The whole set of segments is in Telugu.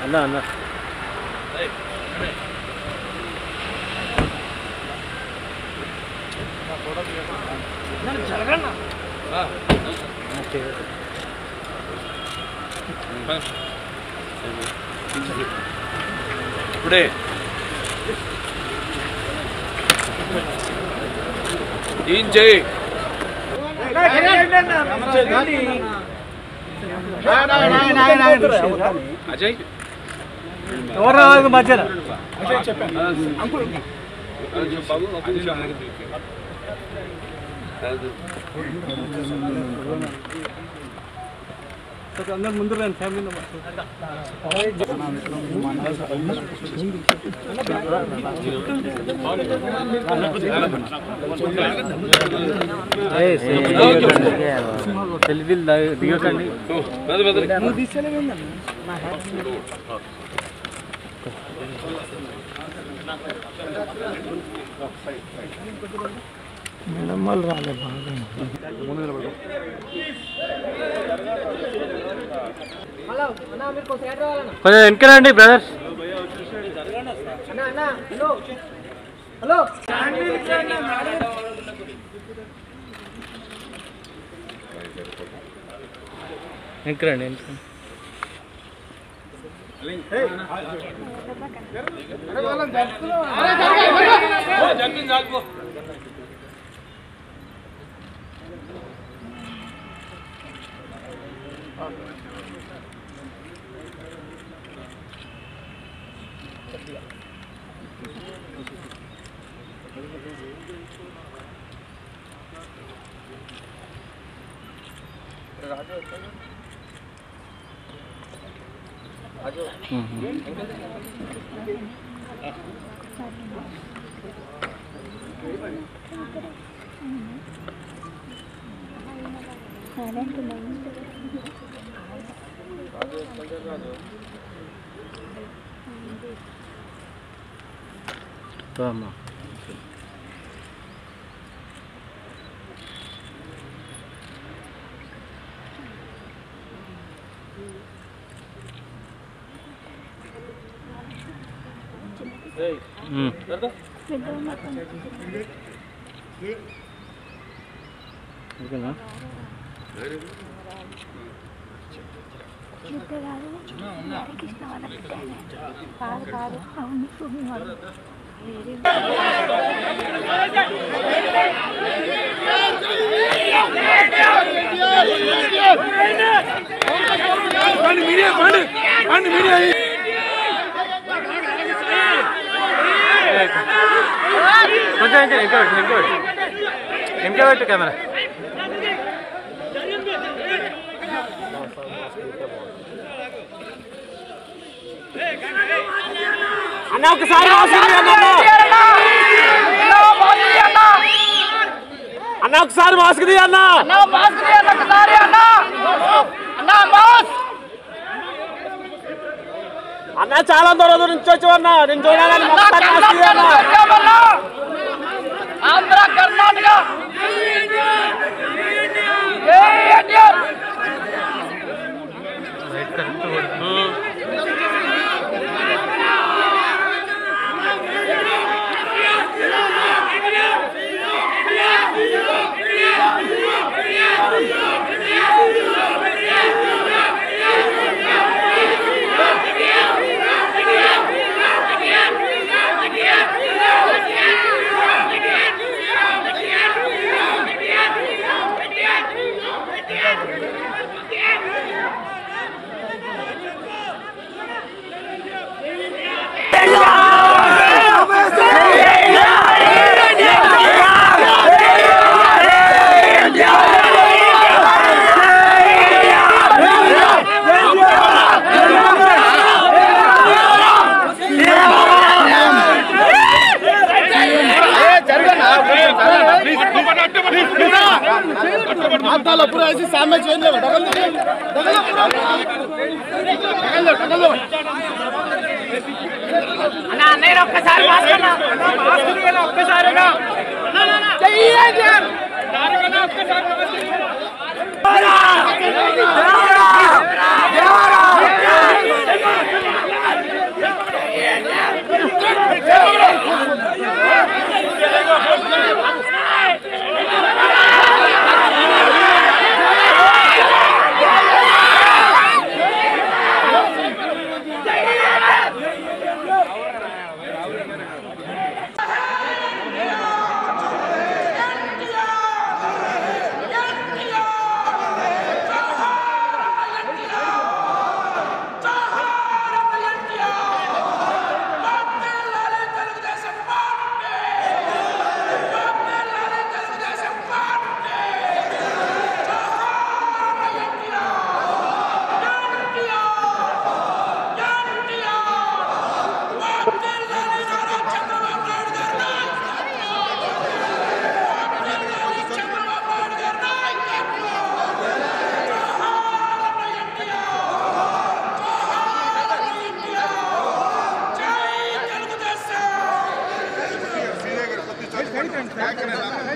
అన్న అన్న ఇప్పుడే ఏం చేయి అజయ్ ఎవరు మధ్యన అందరు ముందు రండి ఫ్యామిలీ సెల్ఫీలు దిగకండి మేడమ్మలు రాలే బాగా కొంచెం వెనకరండి బ్రదర్స్ వెనకరండి వెనకరండి అమ్మా ఉమ్. ఓకేనా కాదు కాదు అవును చూడండి కొంచెం ఇంకా ఇంకా పెట్టు ఇంకా పెట్టు ఇంకా పెట్టు కెమెరా అన్న ఒకసారి అన్న ఒకసారి మాస్క్ తీ అన్న అన్న చాలా దూరం నుంచి వచ్చావు అన్న నేను చూడాలని ఒకసారి మాస్క్ తీ అన్న. ఆంధ్ర కర్ణాటక అన్నా నేను ఒక్కసారి మాస్క్ అన్నా మాస్క్ తీయనా ఒక్కసారిగా చెయ్యండి ఒక్కసారి మాస్క్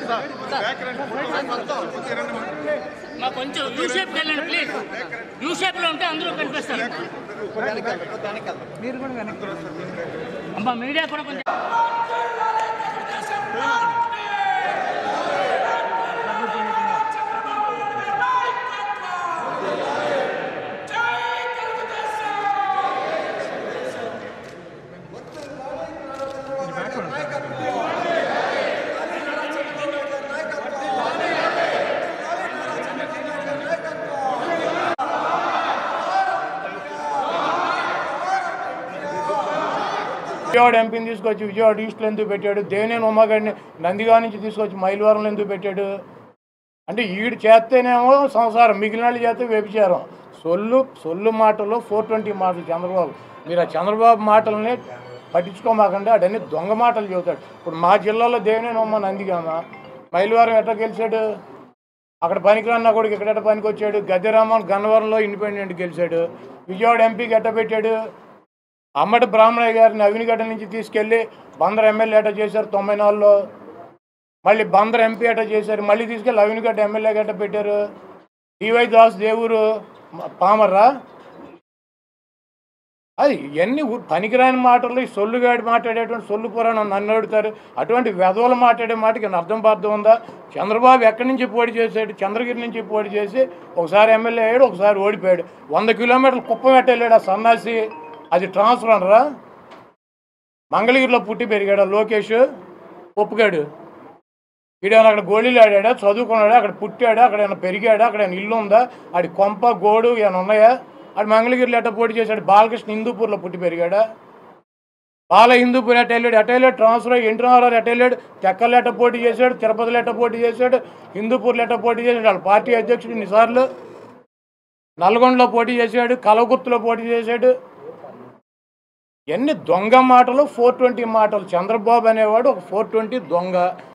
మా కొంచెం యూ షేప్ వెళ్ళండి ప్లీజ్ యూ షేప్ లో ఉంటే అందరూ కనిపిస్తారు అమ్మా మీడియా కూడా కొంచెం విజయవాడ ఎంపీని తీసుకొచ్చి విజయవాడ ఈస్ట్లో ఎందుకు పెట్టాడు దేవినేని ఉమ్మగాడిని నందిగా నుంచి తీసుకొచ్చి మైలవరంలో ఎందుకు పెట్టాడు అంటే ఈడు చేస్తేనేమో సంసారం మిగిలిన వాళ్ళు చేస్తే వ్యభిచారం సొల్లు సొల్లు మాటలు ఫోర్ ట్వంటీ మాటలు చంద్రబాబు మీరు ఆ చంద్రబాబు మాటల్ని పట్టించుకోమాకండి అడన్నీ దొంగ మాటలు చెబుతాడు ఇప్పుడు మా జిల్లాలో దేవినేని ఉమ్మ నందిగామ మైలవరం ఎట్లా గెలిచాడు అక్కడ పనికిరన్నా కూడా ఇక్కడ ఎట్ట పనికి వచ్చాడు గద్దెరామన్ గన్నవరంలో ఇండిపెండెంట్ గెలిచాడు విజయవాడ ఎంపీకి ఎట్ట పెట్టాడు అమ్మటి బ్రాహ్మణయ్య గారిని అవినిగడ్డ నుంచి తీసుకెళ్ళి బందర్ ఎమ్మెల్యే ఎట చేశారు తొంభై నాలుగులో మళ్ళీ బందర్ ఎంపీ ఎట చేశారు మళ్ళీ తీసుకెళ్ళి అవినిగడ్డ ఎమ్మెల్యే గట్ట పెట్టారు డివై దాస్ దేవురు మ- పామర్రా అది ఇవన్నీ ఊ- పనికిరాని మాటలు ఈ సొల్లుగాడి మాట్లాడేటువంటి సొల్లు పురాణం నన్ను అడుగుతారు అటువంటి వెధవలు మాట్లాడే మాటకి నా అర్థం పార్థం ఉందా చంద్రబాబు ఎక్కడి నుంచి పోటీ చేశాడు చంద్రగిరి నుంచి పోటీ చేసి ఒకసారి ఎమ్మెల్యే అయ్యాడు ఒకసారి ఓడిపోయాడు వంద కిలోమీటర్లు కుప్పం పెట్టలేడు ఆ సన్నాసి అది ట్రాన్స్ఫర్ అనరా మంగళగిరిలో పుట్టి పెరిగాడు లోకేష్ ఒప్పుగాడు వీడేమైనా అక్కడ గోళీలు ఆడాడా చదువుకున్నాడా అక్కడ పుట్టాడా అక్కడ ఏమైనా పెరిగాడా అక్కడ ఏమైనా ఇల్లు ఉందా ఆడి కొంప గోడు ఏమైనా ఉన్నాయా ఆడు మంగళగిరిలో ఎట్ట పోటీ చేశాడు బాలకృష్ణ హిందూపూర్లో పుట్టి పెరిగాడా బాల హిందూపూర్ ఎట్ట వెళ్ళాడు ఎట్ట వెళ్ళాడు ట్రాన్స్ఫర్ అయ్యి ఎన్టీ రామారావు ఎట్ట వెళ్ళాడు తెక్కల్లో ఎట్ట పోటీ చేశాడు తిరుపతిలో ఎట్ట పోటీ చేశాడు హిందూపూర్లో ఎట్ట పోటీ చేశాడు వాళ్ళ పార్టీ అధ్యక్షుడు ఇన్నిసార్లు నల్గొండలో పోటీ చేశాడు కలగుర్తులో పోటీ చేశాడు ఎన్ని దొంగ మాటలు ఫోర్ ట్వంటీ మాటలు చంద్రబాబు అనేవాడు ఒక ఫోర్ ట్వంటీ దొంగ